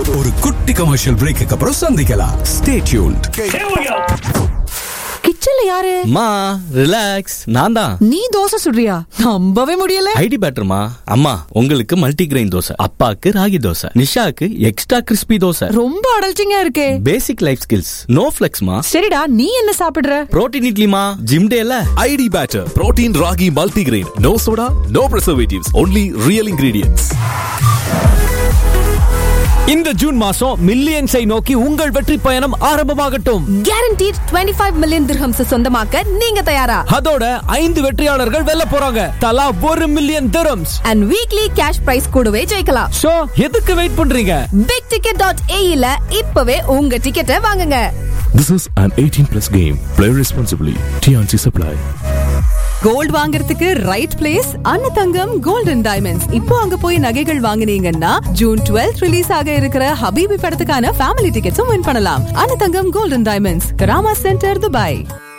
ஒரு குட்டி commercial brake அப்புறம் சந்திக்கலாம் ஸ்டே டியூன்ட் கிச்சன்ல யாரு அம்மா ரிலாக்ஸ் நான் தான் நீ தோசை சுடுறியா நம்பவே முடியல ஐடி பேட்டர்மா அம்மா உங்களுக்கு மல்டி கிரெயின் தோசை அப்பாக்கு ராகி தோசை நிஷாக்கு எக்ஸ்ட்ரா கிறிஸ்பி தோசை ரொம்ப அடல்ச்சிங்கா இருக்கே பேசிக் லைஃப் ஸ்கில்ஸ் நோ ஃபிளெக்ஸ்மா சரிடா நீ என்ன சாப்பிடுற புரோட்டீன் இட்லிமா ஜிம் டேல ID Batter, Protein Ragi Multigrain. No soda, no preservatives, only real ingredients. இந்த ஜூன் மாசம் மில்லியன்ஸை நோக்கி உங்கள் வெற்றி பயணம் ஆரம்பமாகட்டும் கேரண்டீட் 25 மில்லியன் திர்ஹம்ஸ் சொந்தமாக்க நீங்க தயாரா அதோட ஐந்து வெற்றியாளர்கள் வெல்ல போறாங்க தலா ஒரு million dirhams and weekly cash prize கூடவே ஜெயிக்கலாம் சோ எதுக்கு வெயிட் பண்றீங்க பிக் டிக்கெட் டாட் ஏஇல இப்பவே உங்க டிக்கெட்டை வாங்குங்க This is an 18 plus game. Play responsibly. TNC Supply. Gold வாங்குறதுக்கு right place Annathangam golden diamonds இப்போ அங்க போய் நகைகள் வாங்குனீங்கன்னா ஜூன் 12 ரிலீஸ் ஆக இருக்கிற ஹபீபி படத்துக்கான ஃபேமிலி டிக்கெட்ஸும் வின் பண்ணலாம் Annathangam golden diamonds Karama centre Dubai